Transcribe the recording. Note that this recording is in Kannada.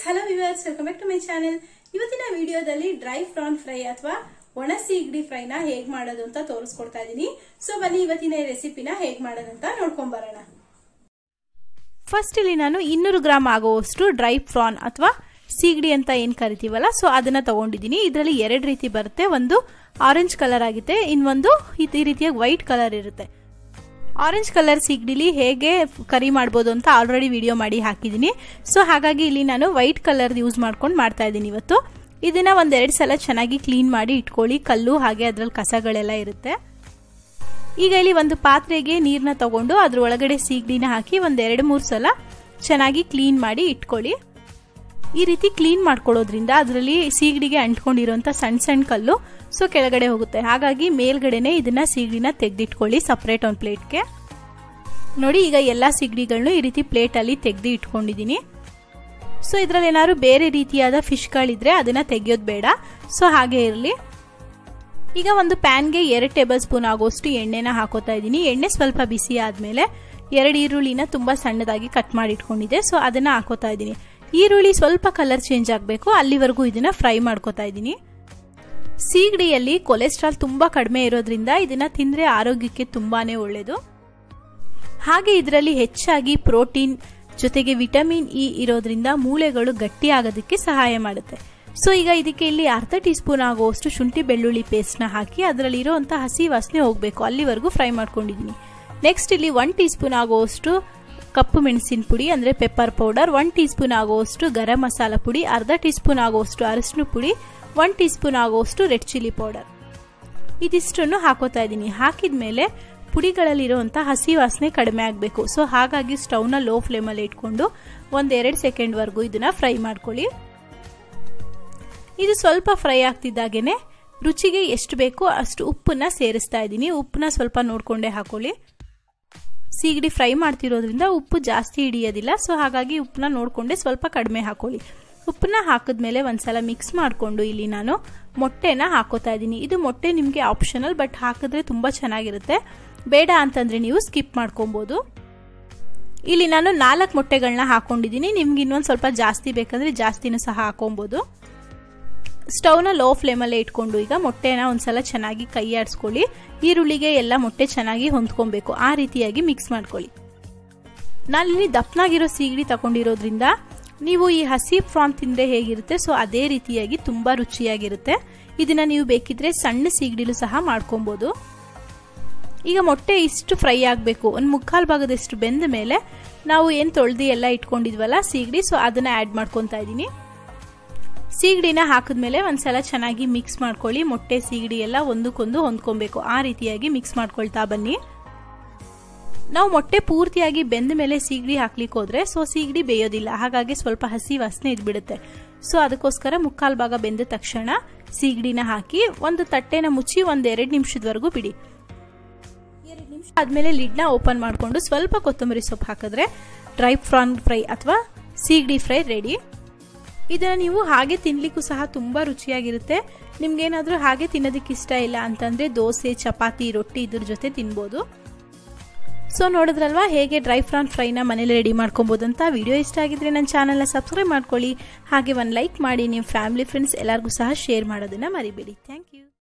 hello viewers welcome back to my channel ಇವತ್ತಿನ ವಿಡಿಯೋದಲ್ಲಿ ಡ್ರೈ ಫ್ರಾನ್ ಫ್ರೈ ಅಥವಾ ಒಣ ಸೀಗಡಿ ಫ್ರೈನ ಹೇಗ್ ಮಾಡೋದು ಅಂತ ತೋರಿಸ್ಕೊಡ್ತಾ ಇದ್ದೀನಿ ಸೊ ಬನ್ನಿ ಇವತ್ತಿನ ರೆಸಿಪಿನ ಹೇಗ್ ಮಾಡೋದಂತ ನೋಡ್ಕೊಂಡ್ ಬರೋಣ ಫಸ್ಟ್ ಇಲ್ಲಿ ನಾನು ಇನ್ನೂರು ಗ್ರಾಮ್ ಆಗುವಷ್ಟು ಡ್ರೈ ಫ್ರಾನ್ ಅಥವಾ ಸೀಗಡಿ ಅಂತ ಏನು ಕರಿತೀವಲ್ಲ ಸೊ ಅದನ್ನ ತಗೊಂಡಿದ್ದೀನಿ ಇದರಲ್ಲಿ ಎರಡು ರೀತಿ ಬರುತ್ತೆ ಒಂದು ಆರೆಂಜ್ ಕಲರ್ ಆಗುತ್ತೆ ಇನ್ನೊಂದು ಈ ರೀತಿಯಾಗಿ ವೈಟ್ ಕಲರ್ ಇರುತ್ತೆ ಆರೆಂಜ್ ಕಲರ್ ಸಿಗಡಿಲಿ ಹೇಗೆ ಕರಿ ಮಾಡ್ಬೋದು ಅಂತ ಆಲ್ರೆಡಿ ವಿಡಿಯೋ ಮಾಡಿ ಹಾಕಿದ್ದೀನಿ ಸೊ ಹಾಗಾಗಿ ಇಲ್ಲಿ ನಾನು ವೈಟ್ ಕಲರ್ ಯೂಸ್ ಮಾಡ್ಕೊಂಡು ಮಾಡ್ತಾ ಇದ್ದೀನಿ ಇವತ್ತು ಇದನ್ನ ಒಂದೆರಡು ಸಲ ಚೆನ್ನಾಗಿ ಕ್ಲೀನ್ ಮಾಡಿ ಇಟ್ಕೊಳ್ಳಿ ಕಲ್ಲು ಹಾಗೆ ಅದ್ರಲ್ಲಿ ಕಸಗಳೆಲ್ಲ ಇರುತ್ತೆ ಈಗ ಇಲ್ಲಿ ಒಂದು ಪಾತ್ರೆಗೆ ನೀರನ್ನ ತಗೊಂಡು ಅದ್ರ ಒಳಗಡೆ ಸೀಗಡಿನ ಹಾಕಿ ಒಂದೆರಡು ಮೂರು ಸಲ ಚೆನ್ನಾಗಿ ಕ್ಲೀನ್ ಮಾಡಿ ಇಟ್ಕೊಳ್ಳಿ ಈ ರೀತಿ ಕ್ಲೀನ್ ಮಾಡ್ಕೊಳ್ಳೋದ್ರಿಂದ ಅದರಲ್ಲಿ ಸೀಗಡಿಗೆ ಅಂಟ್ಕೊಂಡಿರೋಂಥ ಸಣ್ಣ ಸಣ್ಣ ಕಲ್ಲು ಸೊ ಕೆಳಗಡೆ ಹೋಗುತ್ತೆ ಹಾಗಾಗಿ ಮೇಲ್ಗಡೆನೆ ಇದನ್ನ ಸೀಗಡಿನ ತೆಗೆದಿಟ್ಕೊಳ್ಳಿ ಸಪ್ರೇಟ್ ಒಂದು ಪ್ಲೇಟ್ಗೆ ನೋಡಿ ಈಗ ಎಲ್ಲ ಸೀಗಡಿಗಳನ್ನೂ ಈ ರೀತಿ ಪ್ಲೇಟಲ್ಲಿ ತೆಗೆದು ಇಟ್ಕೊಂಡಿದ್ದೀನಿ ಸೊ ಇದರಲ್ಲಿ ಏನಾದ್ರು ಬೇರೆ ರೀತಿಯಾದ ಫಿಶ್ಗಳಿದ್ರೆ ಅದನ್ನ ತೆಗೆಯೋದು ಬೇಡ ಸೊ ಹಾಗೆ ಇರಲಿ ಈಗ ಒಂದು ಪ್ಯಾನ್ಗೆ ಎರಡು ಟೇಬಲ್ ಸ್ಪೂನ್ ಆಗೋಷ್ಟು ಎಣ್ಣೆನ ಹಾಕೋತಾ ಇದ್ದೀನಿ ಎಣ್ಣೆ ಸ್ವಲ್ಪ ಬಿಸಿ ಆದಮೇಲೆ ಎರಡು ಈರುಳ್ಳಿನ ತುಂಬ ಸಣ್ಣದಾಗಿ ಕಟ್ ಮಾಡಿ ಇಟ್ಕೊಂಡಿದ್ದೆ ಸೊ ಅದನ್ನ ಹಾಕೋತಾ ಇದ್ದೀನಿ ಈರುಳ್ಳಿ ಸ್ವಲ್ಪ ಕಲರ್ ಚೇಂಜ್ ಆಗಬೇಕು ಅಲ್ಲಿವರೆಗೂ ಇದನ್ನ ಫ್ರೈ ಮಾಡ್ಕೋತಾ ಇದ್ದೀನಿ ಸೀಗಡಿಯಲ್ಲಿ ಕೊಲೆಸ್ಟ್ರಾಲ್ ತುಂಬ ಕಡಿಮೆ ಇರೋದ್ರಿಂದ ಇದನ್ನ ತಿಂದರೆ ಆರೋಗ್ಯಕ್ಕೆ ತುಂಬಾನೇ ಒಳ್ಳೆಯದು ಹಾಗೆ ಇದರಲ್ಲಿ ಹೆಚ್ಚಾಗಿ ಪ್ರೋಟೀನ್ ಜೊತೆಗೆ ವಿಟಮಿನ್ ಇ ಇರೋದ್ರಿಂದ ಮೂಳೆಗಳು ಗಟ್ಟಿ ಆಗೋದಕ್ಕೆ ಸಹಾಯ ಮಾಡುತ್ತೆ ಸೊ ಈಗ ಇದಕ್ಕೆ ಇಲ್ಲಿ ಅರ್ಧ ಟೀ ಸ್ಪೂನ್ ಆಗುವಷ್ಟು ಶುಂಠಿ ಬೆಳ್ಳುಳ್ಳಿ ಪೇಸ್ಟ್ನ ಹಾಕಿ ಅದರಲ್ಲಿ ಇರೋವಂಥ ಹಸಿ ವಾಸನೆ ಹೋಗಬೇಕು ಅಲ್ಲಿವರೆಗೂ ಫ್ರೈ ಮಾಡ್ಕೊಂಡಿದ್ದೀನಿ ನೆಕ್ಸ್ಟ್ ಇಲ್ಲಿ ಒನ್ ಟೀ ಸ್ಪೂನ್ ಆಗುವಷ್ಟು ಕಪ್ಪು ಮೆಣಸಿನ ಪುಡಿ ಅಂದರೆ pepper powder one teaspoon ಆಗುವಷ್ಟು ಗರಂ ಮಸಾಲ ಪುಡಿ ಅರ್ಧ ಟೀ ಸ್ಪೂನ್ ಆಗುವಷ್ಟು ಅರಶಿನ ಪುಡಿ ಒನ್ ಟೀ ಸ್ಪೂನ್ ಆಗುವಷ್ಟು ರೆಡ್ ಚಿಲ್ಲಿ ಪೌಡರ್ ಇದಿಷ್ಟನ್ನು ಹಾಕೋತಾ ಇದ್ದೀನಿ ಹಾಕಿದ ಮೇಲೆ ಪುಡಿಗಳಲ್ಲಿರುವಂಥ ಹಸಿ ವಾಸನೆ ಕಡಿಮೆ ಆಗಬೇಕು ಸೊ ಹಾಗಾಗಿ ಸ್ಟವ್ನ ಲೋ ಫ್ಲೇಮಲ್ಲಿ ಇಟ್ಕೊಂಡು ಒಂದೆರಡು ಸೆಕೆಂಡ್ವರೆಗೂ ಇದನ್ನ ಫ್ರೈ ಮಾಡ್ಕೊಳ್ಳಿ ಇದು ಸ್ವಲ್ಪ ಫ್ರೈ ಆಗ್ತಿದ್ದಾಗೇನೆ ರುಚಿಗೆ ಎಷ್ಟು ಬೇಕೋ ಅಷ್ಟು ಉಪ್ಪನ್ನ ಸೇರಿಸ್ತಾ ಇದ್ದೀನಿ ಉಪ್ಪನ್ನ ಸ್ವಲ್ಪ ನೋಡ್ಕೊಂಡೇ ಹಾಕೊಳ್ಳಿ ಸೀಗಡಿ ಫ್ರೈ ಮಾಡ್ತಿರೋದ್ರಿಂದ ಉಪ್ಪು ಜಾಸ್ತಿ ಹಿಡಿಯೋದಿಲ್ಲ ಸೊ ಹಾಗಾಗಿ ಉಪ್ಪನ್ನ ನೋಡಿಕೊಂಡೆ ಸ್ವಲ್ಪ ಕಡಿಮೆ ಹಾಕೊಳ್ಳಿ ಉಪ್ಪನ್ನ ಹಾಕಿದ್ಮೇಲೆ ಒಂದ್ಸಲ ಮಿಕ್ಸ್ ಮಾಡಿಕೊಂಡು ಇಲ್ಲಿ ನಾನು ಮೊಟ್ಟೆನ ಹಾಕೋತಾ ಇದ್ದೀನಿ ಇದು ಮೊಟ್ಟೆ ನಿಮಗೆ ಆಪ್ಷನಲ್ ಬಟ್ ಹಾಕಿದ್ರೆ ತುಂಬ ಚೆನ್ನಾಗಿರುತ್ತೆ ಬೇಡ ಅಂತಂದರೆ ನೀವು ಸ್ಕಿಪ್ ಮಾಡ್ಕೊಬೋದು ಇಲ್ಲಿ ನಾನು ನಾಲ್ಕು ಮೊಟ್ಟೆಗಳನ್ನ ಹಾಕೊಂಡಿದ್ದೀನಿ ನಿಮ್ಗೆ ಇನ್ನೊಂದು ಸ್ವಲ್ಪ ಜಾಸ್ತಿ ಬೇಕಂದ್ರೆ ಜಾಸ್ತಿನೂ ಸಹ ಹಾಕೊಬೋದು ಸ್ಟವ್ನ ಲೋ ಫ್ಲೇಮಲ್ಲೇ ಇಟ್ಕೊಂಡು ಈಗ ಮೊಟ್ಟೆನ ಒಂದ್ಸಲ ಚೆನ್ನಾಗಿ ಕೈ ಆಡಿಸ್ಕೊಳ್ಳಿ ಈರುಳ್ಳಿಗೆ ಎಲ್ಲ ಮೊಟ್ಟೆ ಚೆನ್ನಾಗಿ ಹೊಂದ್ಕೊಬೇಕು ಆ ರೀತಿಯಾಗಿ ಮಿಕ್ಸ್ ಮಾಡ್ಕೊಳ್ಳಿ ನಾನಿಲ್ಲಿ ದಪ್ಪನಾಗಿರೋ ಸೀಗಡಿ ತಗೊಂಡಿರೋದ್ರಿಂದ ನೀವು ಈ ಹಸಿ ಫ್ರಾನ್ ತಿಂದರೆ ಹೇಗಿರುತ್ತೆ ಸೊ ಅದೇ ರೀತಿಯಾಗಿ ತುಂಬ ರುಚಿಯಾಗಿರುತ್ತೆ ಇದನ್ನ ನೀವು ಬೇಕಿದ್ರೆ ಸಣ್ಣ ಸೀಗಡಿಲು ಸಹ ಮಾಡ್ಕೊಬೋದು ಈಗ ಮೊಟ್ಟೆ ಇಷ್ಟು ಫ್ರೈ ಆಗಬೇಕು ಒಂದು ಮುಕ್ಕಾಲು ಭಾಗದಷ್ಟು ಬೆಂದ ಮೇಲೆ ನಾವು ಏನು ತೊಳೆದು ಎಲ್ಲ ಇಟ್ಕೊಂಡಿದ್ವಲ್ಲ ಸೀಗಡಿ ಸೊ ಅದನ್ನ ಆ್ಯಡ್ ಮಾಡ್ಕೊತಾ ಇದ್ದೀನಿ ಸೀಗಡಿನ ಹಾಕಿದ್ಮೇಲೆ ಒಂದ್ಸಲ ಚೆನ್ನಾಗಿ ಮಿಕ್ಸ್ ಮಾಡ್ಕೊಳ್ಳಿ ಮೊಟ್ಟೆ ಸೀಗಡಿ ಎಲ್ಲ ಒಂದಕ್ಕೊಂದು ಹೊಂದ್ಕೊಬೇಕು ಆ ರೀತಿಯಾಗಿ ಮಿಕ್ಸ್ ಮಾಡ್ಕೊಳ್ತಾ ಬನ್ನಿ ನಾವು ಮೊಟ್ಟೆ ಪೂರ್ತಿಯಾಗಿ ಬೆಂದ ಮೇಲೆ ಸೀಗಡಿ ಹಾಕ್ಲಿಕ್ಕೆ ಹೋದ್ರೆ ಸೊ ಸೀಗಡಿ ಬೇಯೋದಿಲ್ಲ ಹಾಗಾಗಿ ಸ್ವಲ್ಪ ಹಸಿ ವಾಸನೆ ಇದ್ಬಿಡುತ್ತೆ ಸೊ ಅದಕ್ಕೋಸ್ಕರ ಮುಕ್ಕಾಲು ಭಾಗ ಬೆಂದ ತಕ್ಷಣ ಸೀಗಡಿನ ಹಾಕಿ ಒಂದು ತಟ್ಟೆನ ಮುಚ್ಚಿ ಒಂದ್ ಎರಡು ನಿಮಿಷದವರೆಗೂ ಬಿಡಿ ಎರಡು ನಿಮಿಷ ಆದ್ಮೇಲೆ ಲಿಡ್ನ ಓಪನ್ ಮಾಡಿಕೊಂಡು ಸ್ವಲ್ಪ ಕೊತ್ತಂಬರಿ ಸೊಪ್ಪು ಹಾಕಿದ್ರೆ ಡ್ರೈ ಫ್ರಾನ್ ಫ್ರೈ ಅಥವಾ ಸೀಗಡಿ ಫ್ರೈ ರೆಡಿ ಇದನ್ನು ನೀವು ಹಾಗೆ ತಿನ್ಲಿಕ್ಕೂ ಸಹ ತುಂಬ ರುಚಿಯಾಗಿರುತ್ತೆ ನಿಮ್ಗೇನಾದರೂ ಹಾಗೆ ತಿನ್ನೋದಕ್ಕೆ ಇಷ್ಟ ಇಲ್ಲ ಅಂತಂದರೆ ದೋಸೆ ಚಪಾತಿ ರೊಟ್ಟಿ ಇದ್ರ ಜೊತೆ ತಿನ್ಬೋದು ಸೊ ನೋಡಿದ್ರಲ್ವಾ ಹೇಗೆ ಡ್ರೈ ಫ್ರಾನ್ ಫ್ರೈನ ಮನೇಲಿ ರೆಡಿ ಮಾಡ್ಕೊಬೋದು ಅಂತ ವಿಡಿಯೋ ಇಷ್ಟ ಆಗಿದ್ರೆ ನನ್ನ ಚಾನಲ್ನ ಸಬ್ಸ್ಕ್ರೈಬ್ ಮಾಡ್ಕೊಳ್ಳಿ ಹಾಗೆ ಒಂದು ಲೈಕ್ ಮಾಡಿ ನಿಮ್ಮ ಫ್ಯಾಮಿಲಿ ಫ್ರೆಂಡ್ಸ್ ಎಲ್ಲರಿಗೂ ಸಹ ಶೇರ್ ಮಾಡೋದನ್ನು ಮರಿಬೇಡಿ ಥ್ಯಾಂಕ್ ಯು